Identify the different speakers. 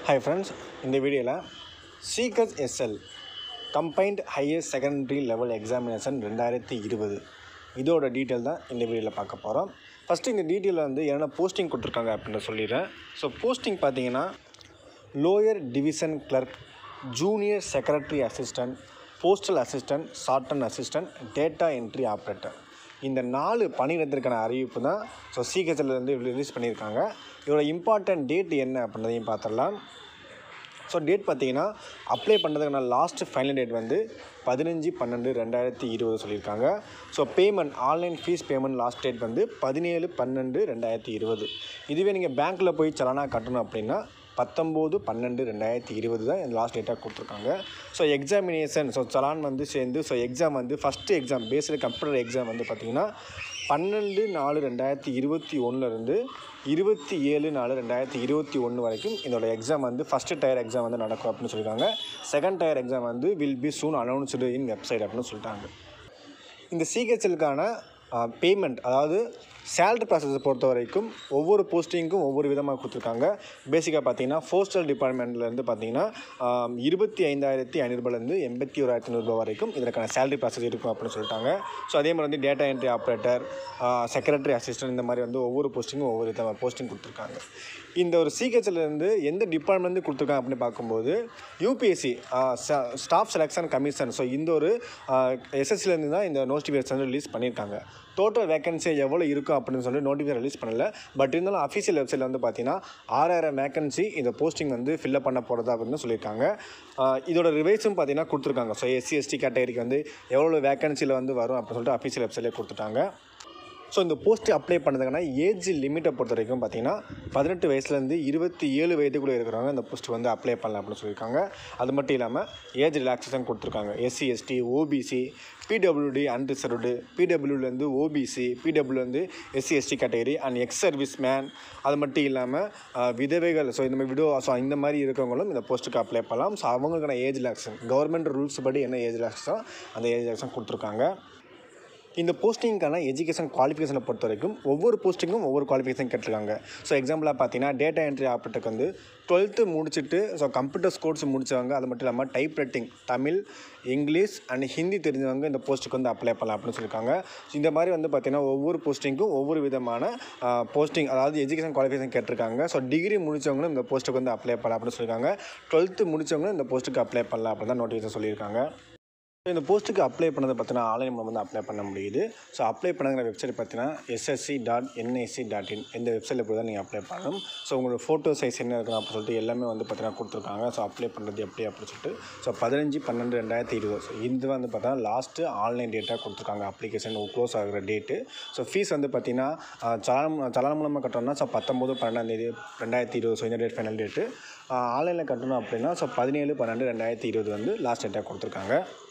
Speaker 1: hi friends இந்த வீடியோவில் CHSL combined higher secondary level examination ரெண்டாயிரத்தி இருபது இதோட டீட்டெயில் தான் இந்த வீடியோவில் பார்க்க போகிறோம் ஃபஸ்ட்டு இந்த டீட்டெயிலில் வந்து என்னென்ன போஸ்டிங் கொடுத்துருக்காங்க அப்படின்னு சொல்லிடுறேன் ஸோ போஸ்டிங் பார்த்தீங்கன்னா lower division clerk junior secretary assistant postal assistant sorting assistant data entry operator இந்த நாலு பணியிடத்திற்கான அறிவிப்பு தான் ஸோ சீக்கிரத்தில் வந்து ரிலீஸ் பண்ணியிருக்காங்க இதோட இம்பார்ட்டன்ட் டேட் என்ன அப்படின்றதையும் பார்த்துடலாம் ஸோ டேட் பார்த்தீங்கன்னா அப்ளை பண்ணுறதுக்கான லாஸ்ட் ஃபைனல் டேட் வந்து பதினஞ்சு பன்னெண்டு ரெண்டாயிரத்தி இருபது சொல்லியிருக்காங்க so payment online fee payment last date வந்து பதினேழு பன்னெண்டு ரெண்டாயிரத்தி இருபது இதுவே நீங்கள் பேங்க்கில் போய் சலானா கட்டணும் அப்படின்னா பத்தொம்போது பன்னெண்டு ரெண்டாயிரத்தி இருபது தான் இந்த லாஸ்ட் டேட்டாக கொடுத்துருக்காங்க ஸோ எக்ஸாமினேஷன் ஸோ சலான் வந்து சேர்ந்து ஸோ எக்ஸாம் வந்து first exam based computer exam வந்து பார்த்திங்கன்னா பன்னெண்டு நாலு ரெண்டாயிரத்தி இருபத்தி ஒன்றுலேருந்து இருபத்தி ஏழு நாலு ரெண்டாயிரத்தி இருபத்தி ஒன்று வரைக்கும் இதோட எக்ஸாம் வந்து ஃபஸ்ட்டு டயர் எக்ஸாம் வந்து நடக்கும் அப்படின்னு சொல்லியிருக்காங்க செகண்ட் டயர் எக்ஸாம் வந்து will be soon announced in website அப்படின்னு சொல்லிட்டாங்க இந்த சிஹெச்எலுக்கான பேமெண்ட் அதாவது சேலரி ப்ராசஸை பொறுத்த வரைக்கும் ஒவ்வொரு போஸ்டிங்க்கும் ஒவ்வொரு விதமாக கொடுத்துருக்காங்க பேசிக்காக பார்த்தீங்கன்னா போஸ்டல் டிபார்ட்மெண்ட்லேருந்து பார்த்தீங்கன்னா ஆஹ், இருபத்தி ஐந்தாயிரத்தி ஐநூறுபாலேருந்து எண்பத்தி ஓராயிரத்தி ஐநூறுபா வரைக்கும் இதற்கான சேலரி ப்ராசஸ் இருக்கும் அப்படின்னு சொல்லிட்டாங்க ஸோ அதே மாதிரி வந்து data entry operator secretary assistant இந்த மாதிரி வந்து ஒவ்வொரு போஸ்டிங்கும் ஒவ்வொரு விதமாக போஸ்டிங் கொடுத்துருக்காங்க இந்த ஒரு சிஹெச்லேருந்து எந்த டிபார்ட்மெண்ட்லேருந்து கொடுத்துருக்காங்க அப்படின்னு பார்க்கும்போது UPSC staff selection commission so இந்த ஒரு எஸ்எஸ்சிலேருந்து தான் இந்த நோட்டிஃபிகேஷன் ரிலீஸ் பண்ணியிருக்காங்க டோட்டல் வேகன்சி எவ்வளோ இருக்கும் அப்படின்னு சொல்லி நோட்டிஃபிகேஷன் ரிலீஸ் பண்ணல பட் இருந்தாலும் அஃபீஷியல் வெப்சைட்டில் வந்து பார்த்தீங்கன்னா ஆறாயிரம் வேகன்சி இந்த போஸ்டிங் வந்து ஃபில்அப் பண்ண போகிறதா அப்படின்னு சொல்லியிருக்காங்க ஆஹ் இதோட ரிவைஸும் பார்த்தீங்கன்னா கொடுத்துருக்காங்க ஸோ எஸ்சி எஸ்டி கேட்டகரிக்கு வந்து எவ்வளோ வேகன்சியில் வந்து வரும் அப்படின்னு சொல்லிட்டு அஃபீஷியல் வெப்சைட்லேயே கொடுத்துட்டாங்க ஸோ இந்த போஸ்ட் அப்ளை பண்ணதுக்கான ஏஜ் லிமிட்டை பொறுத்த வரைக்கும் பார்த்தீங்கன்னா பதினெட்டு வயசுலேருந்து இருபத்தி ஏழு வயதுக்குள்ளே இருக்கிறவங்க இந்த போஸ்ட் வந்து அப்ளை பண்ணலாம் அப்படின்னு சொல்லியிருக்காங்க அது மட்டும் இல்லாமல் ஏஜ் ரிலாக்ஸேஷன் கொடுத்துருக்காங்க SC ST OBC PWD unreserved பிடபிள்யூலேருந்து ஓபிசி பிடபிள்யூலேருந்து SC ST category and ex service man அது மட்டும் இல்லாமல் விதவைகள் ஸோ இந்த மாதிரி விடோ ஸோ இந்த மாதிரி இருக்கவங்களும் இந்த போஸ்ட்டுக்கு அப்ளை பண்ணலாம் ஸோ அவங்களுக்கான ஏஜ் ரிலாக்ஸேஷன் கவர்மெண்ட் ரூல்ஸ் படி என்ன ஏஜ் ரிலாக்ஸேஷன் அந்த ஏஜ் ரிலாக்ஸேஷன் கொடுத்துருக்காங்க இந்த போஸ்டிங்க்கான எஜுகேஷன் குவாலிஃபிகேஷனை பொறுத்த வரைக்கும் ஒவ்வொரு போஸ்டிங்கும் ஒவ்வொரு குவாலிஃபிகேஷன் கேட்டிருக்காங்க ஸோ எக்ஸாம்பிளாக பார்த்தீங்கன்னா டேட்டா என்ட்ரி ஆப்ரேட்டருக்கு வந்து டுவெல்த்து முடிச்சுட்டு ஸோ கம்ப்யூட்டர் கோர்ஸ் முடித்தவங்க அது மட்டும் இல்லாமல் type writing Tamil English and Hindi தெரிஞ்சவங்க இந்த போஸ்ட்டுக்கு வந்து அப்ளை பண்ணலாம் அப்படின்னு சொல்லியிருக்காங்க ஸோ இந்த மாதிரி வந்து பார்த்தீங்கன்னா ஒவ்வொரு போஸ்டிங்க்கும் ஒவ்வொரு விதமான போஸ்டிங் அதாவது எஜுகேஷன் குவாலிஃபிகேஷன் கேட்டிருக்காங்க ஸோ டிகிரி முடித்தவங்களும் இந்த போஸ்ட்டுக்கு வந்து அப்ளை பண்ணலாம் அப்படின்னு சொல்லியிருக்காங்க டுவெல்த்து முடித்தவங்களும் இந்த போஸ்ட்டுக்கு அப்ளை பண்ணலாம் அப்படின்னு தான் நோட்டிஃபிகேஷன் சொல்லியிருக்காங்க ஸோ இந்த போஸ்ட்டுக்கு அப்ளை பண்ணது பார்த்தீங்கன்னா ஆன்லைன் மூலம் வந்து அப்ளை பண்ண முடியுது ஸோ அப்ளை பண்ணுங்கிற வெப்சைட் பார்த்தீங்கன்னா SSC dot NIC dot in இந்த வெப்சைட்டில் போய் தான் நீங்கள் அப்ளை பண்ணணும் ஸோ உங்களோட ஃபோட்டோ சைஸ் என்ன இருக்கணும் அப்படின்னு சொல்லிட்டு எல்லாமே வந்து பார்த்தீங்கன்னா கொடுத்துருக்காங்க ஸோ அப்ளை பண்ணுறது எப்படி அப்படின்னு சொல்லிட்டு ஸோ பதினஞ்சு பன்னெண்டு ரெண்டாயிரத்தி இருபது ஸோ இது வந்து பார்த்தீங்கன்னா லாஸ்ட்டு ஆன்லைன் டேட்டாக கொடுத்துருக்காங்க அப்ளிகேஷன் க்ளோஸ் ஆகிற டேட்டு ஸோ ஃபீஸ் வந்து பார்த்தீங்கன்னா சலான் சலான் மூலமாக கட்டணும்னா ஸோ பத்தொம்போது பன்னெண்டாம் தேதி ரெண்டாயிரத்தி இருபது ஸோ இந்த டேட் ஃபைனல் டேட்டு ஆன்லைனில் கட்டணும் அப்படின்னா ஸோ பதினேழு பன்னெண்டு ரெண்டாயிரத்தி இருபது வந்து லாஸ்ட் டேட்டாக கொடுத்துருக்காங்க